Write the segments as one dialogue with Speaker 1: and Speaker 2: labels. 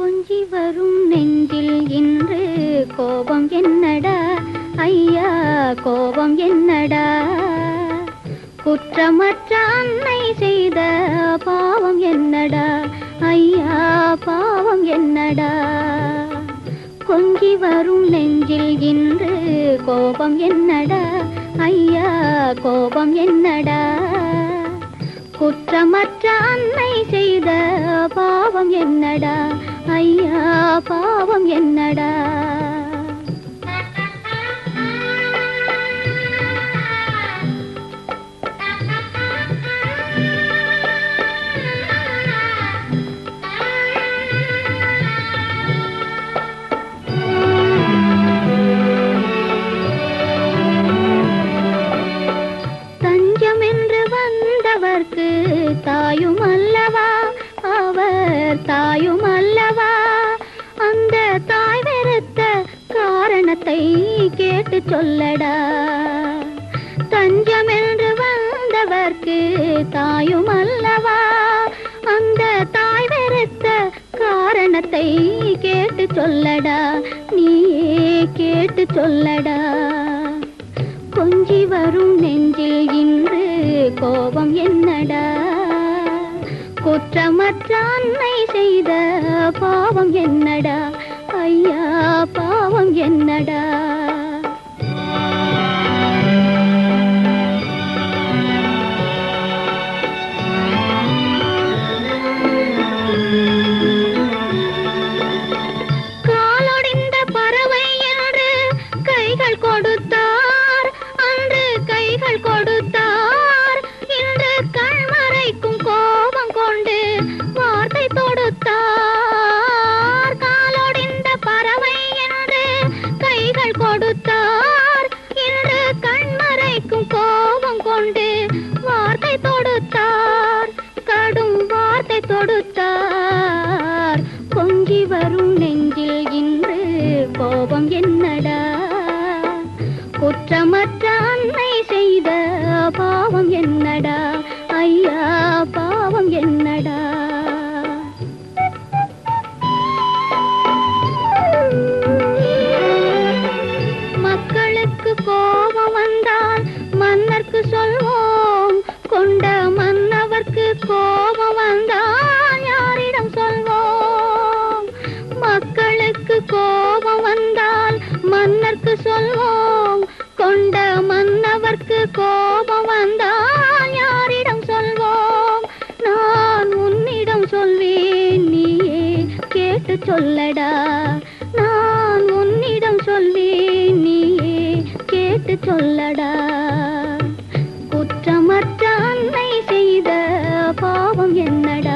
Speaker 1: கொஞ்சி வரும் நெஞ்சில் இன்று கோபம் என்னடா ஐயா கோபம் என்னடா குற்றமற்ற அன்னை செய்த பாவம் என்னடா ஐயா பாவம் என்னடா கொஞ்சி வரும் நெஞ்சில் இன்று கோபம் என்னடா ஐயா கோபம் என்னடா குற்றமற்ற அன்னை செய்த பாவம் என்னடா ஐயா பாவம் என்னடா தஞ்சம் என்று வந்தவர்க்கு தாயும் அல்லவா அவர் தாயும் அல்லவா அந்த தாய் வெறுத்த காரணத்தை கேட்டு சொல்லடா தஞ்சம் என்று வந்தவர்க்கு தாயும் அல்லவா அந்த தாய் வெறுத்த காரணத்தை கேட்டு சொல்லடா நீயே கேட்டு சொல்லடா கொஞ்சி வரும் நெஞ்சில் இன்று கோபம் என்னடா குற்றமற்ற அன்னை செய்த பாவம் என்னடா ஐயா பாவம் என்னடா காலொடிந்த பறவை என்று கைகள் கொடுத்தார் அன்று கைகள் கொடுத்தார் இன்று கண்மறைக்கும் கோபம் கொண்டு வார்த்தை தொடுத்தார் காலொடிந்த பறவை என்று கைகள் கொடுத்தார் இன்று கண்மறைக்கும் கோபம் கொண்டு வார்த்தை தொடுத்தார் கடும் வார்த்தை தொடுத்தார் பொங்கி வரும் நெஞ்சில் இன்று கோபம் என்னடா குற்றமற்ற அன்னை செய்த பாவம் என்னடா ஐயா பாவம் என்னடா மக்களுக்கு கோபம் வந்தால் மன்னர்க்கு சொல்வோம் கொண்ட மன்னவர்க்கு கோபம் வந்தால் யாரிடம் சொல்வோம் மக்களுக்கு கோபம் வந்தால் மன்னர்க்கு சொல்வோம் கொண்ட மன்னவர்க்கு கோபம் வந்தால் யாரிடம் சொல்வோம் நான் உன்னிடம் சொல்வேன் நீயே கேட்டு சொல்லடா நான் உன்னிடம் சொல்வேன் நீயே கேட்டு சொல்லடா குற்றமற்ற அன்னை செய்த பாவம் என்னடா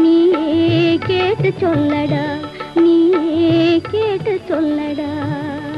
Speaker 1: நீயே கேட்டு சொல்லடா நீயே கேட்டு சொல்லடா